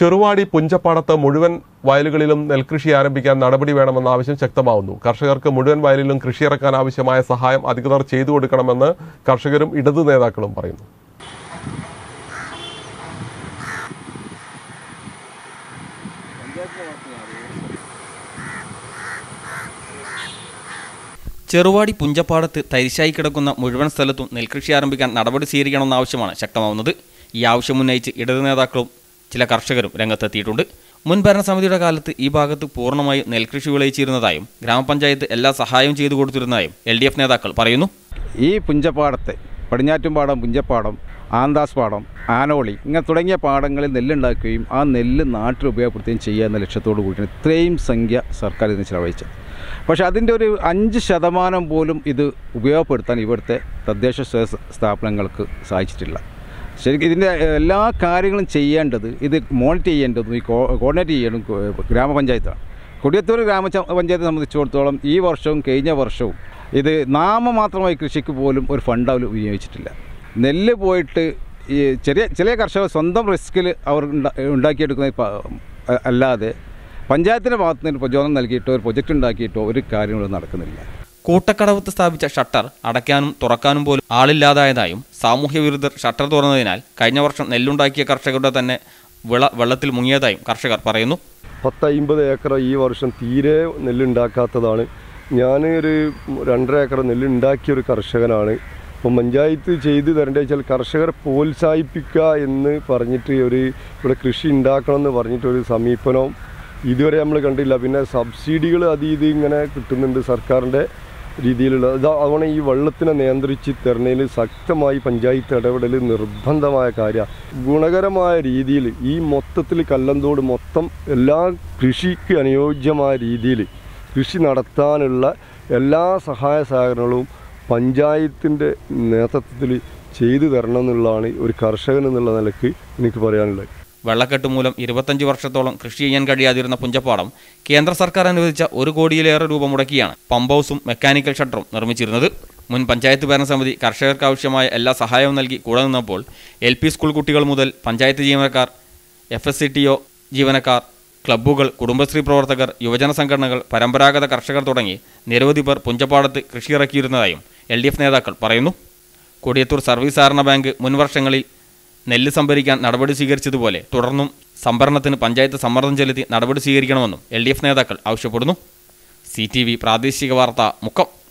ചെറുവാടി പുഞ്ചപ്പാടത്ത് മുഴുവൻ വയലുകളിലും നെൽകൃഷി ആരംഭിക്കാൻ നടപടി വേണമെന്ന ആവശ്യം ശക്തമാവുന്നു കർഷകർക്ക് മുഴുവൻ വയലിലും കൃഷിയിറക്കാൻ ആവശ്യമായ സഹായം അധികൃതർ ചെയ്തു കൊടുക്കണമെന്ന് കർഷകരും ഇടതു നേതാക്കളും പറയുന്നു ചെറുവാടി പുഞ്ചപ്പാടത്ത് തരിശായി കിടക്കുന്ന മുഴുവൻ സ്ഥലത്തും നെൽകൃഷി ആരംഭിക്കാൻ നടപടി സ്വീകരിക്കണമെന്ന ആവശ്യമാണ് ശക്തമാവുന്നത് ഈ ആവശ്യം ഉന്നയിച്ച് ഇടതു നേതാക്കളും ചില കർഷകരും രംഗത്തെത്തിയിട്ടുണ്ട് മുൻ ഭരണസമിതിയുടെ കാലത്ത് ഈ ഭാഗത്ത് പൂർണ്ണമായും നെൽകൃഷി വിളയിച്ചിരുന്നതായും ഗ്രാമപഞ്ചായത്ത് എല്ലാ സഹായവും ചെയ്തു കൊടുത്തിരുന്നതായും എൽ ഡി എഫ് നേതാക്കൾ പറയുന്നു ഈ പുഞ്ചപ്പാടത്തെ പടിഞ്ഞാറ്റുംപാടം പുഞ്ചപ്പാടം ആന്താസ് പാടം ആനോളി ഇങ്ങനെ തുടങ്ങിയ പാടങ്ങളിൽ നെല്ലുണ്ടാക്കുകയും ആ നെല്ല് നാട്ടിൽ ഉപയോഗപ്പെടുത്തുകയും ചെയ്യുക എന്ന ലക്ഷ്യത്തോടു കൂടിയാണ് ഇത്രയും സംഖ്യ സർക്കാർ ഇതിന് ചിലവഴിച്ചത് പക്ഷേ അതിൻ്റെ ഒരു അഞ്ച് ശതമാനം പോലും ഇത് ഉപയോഗപ്പെടുത്താൻ ഇവിടുത്തെ തദ്ദേശ സ്വയ സ്ഥാപനങ്ങൾക്ക് സാധിച്ചിട്ടില്ല ശരിക്കും ഇതിൻ്റെ എല്ലാ കാര്യങ്ങളും ചെയ്യേണ്ടത് ഇത് മോണിറ്റർ ചെയ്യേണ്ടതും ഈ കോ- കോർഡിനേറ്റ് ചെയ്യേണ്ടതും കോ- ഗ്രാമപഞ്ചായത്താണ് കൊടിയത്തൂർ ഗ്രാമപഞ്ചായത്തെ സംബന്ധിച്ചിടത്തോളം ഈ വർഷവും കഴിഞ്ഞ വർഷവും ഇത് നാമമാത്രമായി കൃഷിക്ക് പോലും ഒരു ഫണ്ട് അവർ വിനിയോഗിച്ചിട്ടില്ല നെല്ല് പോയിട്ട് ഈ ചെറിയ ചെറിയ കർഷകർ സ്വന്തം റിസ്കിൽ അവർ ഉണ്ടാ- ഉണ്ടാക്കിയെടുക്കുന്ന പ- അല്ലാതെ പഞ്ചായത്തിൻ്റെ ഭാഗത്ത് നിന്ന് പ്രചോദനം നൽകിയിട്ടോ ഒരു പ്രൊജക്റ്റ് ഉണ്ടാക്കിയിട്ടോ ഒരു കാര്യങ്ങളും നടക്കുന്നില്ല കൂട്ടക്കടവത്ത് സ്ഥാപിച്ച ഷട്ടർ അടയ്ക്കാനും തുറക്കാനും പോലും ആളില്ലാതായതായും സാമൂഹ്യ വിരുദ്ധർ ഷട്ടർ തുറന്നതിനാൽ കഴിഞ്ഞ വർഷം നെല്ലുണ്ടാക്കിയ കർഷകരുടെ തന്നെ വിള വെള്ളത്തിൽ മുങ്ങിയതായും കർഷകർ പറയുന്നു പത്ത് അമ്പത് ഏക്കർ ഈ വർഷം തീരെ നെല്ലുണ്ടാക്കാത്തതാണ് ഞാൻ ഒരു രണ്ടര ഏക്കർ നെല്ലുണ്ടാക്കിയ ഒരു കർഷകനാണ് അപ്പം പഞ്ചായത്ത് ചെയ്തു തരേണ്ടത് വെച്ചാൽ കർഷകരെ പ്രോത്സാഹിപ്പിക്കുക എന്ന് പറഞ്ഞിട്ട് ഒരു ഇവിടെ കൃഷി ഉണ്ടാക്കണം എന്ന് പറഞ്ഞിട്ട് ഒരു സമീപനം ഇതുവരെ നമ്മൾ കണ്ടില്ല പിന്നെ സബ്സിഡികൾ അത് ഇത് ഇങ്ങനെ കിട്ടുന്നുണ്ട് സർക്കാരിൻ്റെ രീതിയിലുള്ള ഇത് അതുകൊണ്ട് ഈ വെള്ളത്തിനെ നിയന്ത്രിച്ച് തരുന്നതിൽ ശക്തമായി പഞ്ചായത്ത് ഇടപെടൽ നിർബന്ധമായ കാര്യമാണ് ഗുണകരമായ രീതിയിൽ ഈ മൊത്തത്തിൽ കല്ലന്തോട് മൊത്തം എല്ലാ കൃഷിക്ക് അനുയോജ്യമായ രീതിയിൽ കൃഷി നടത്താനുള്ള എല്ലാ സഹായ സഹകരണങ്ങളും പഞ്ചായത്തിൻ്റെ നേതൃത്വത്തിൽ ചെയ്തു തരണം എന്നുള്ളതാണ് ഒരു കർഷകൻ എന്നുള്ള നിലക്ക് എനിക്ക് പറയാനുള്ളത് വെള്ളക്കെട്ട് മൂലം ഇരുപത്തഞ്ച് വർഷത്തോളം കൃഷി ചെയ്യാൻ കഴിയാതിരുന്ന പുഞ്ചപ്പാടം കേന്ദ്ര സർക്കാർ അനുവദിച്ച ഒരു കോടിയിലേറെ രൂപ മുടക്കിയാണ് പമ്പ് ഹൗസും മെക്കാനിക്കൽ ഷട്ടറും നിർമ്മിച്ചിരുന്നത് മുൻ പഞ്ചായത്ത് ഭരണസമിതി കർഷകർക്ക് ആവശ്യമായ എല്ലാ സഹായവും നൽകി കൂടെ നിന്നപ്പോൾ എൽ പി സ്കൂൾ കുട്ടികൾ മുതൽ പഞ്ചായത്ത് ജീവനക്കാർ F S C T O ജീവനക്കാർ ക്ലബ്ബുകൾ കുടുംബശ്രീ പ്രവർത്തകർ യുവജന സംഘടനകൾ പരമ്പരാഗത കർഷകർ തുടങ്ങി നിരവധി പേർ പുഞ്ചപ്പാടത്ത് കൃഷിയിറക്കിയിരുന്നതായും എൽ ഡി എഫ് നേതാക്കൾ പറയുന്നു കൊടിയത്തൂർ സർവീസ് സഹകരണ ബാങ്ക് മുൻ വർഷങ്ങളിൽ നെല്ല് സംഭരിക്കാൻ നടപടി സ്വീകരിച്ചതുപോലെ തുടർന്നും സംഭരണത്തിന് പഞ്ചായത്ത് സമ്മർദ്ദം ചെലുത്തി നടപടി സ്വീകരിക്കണമെന്നും എൽ നേതാക്കൾ ആവശ്യപ്പെടുന്നു സി പ്രാദേശിക വാർത്ത മുക്കം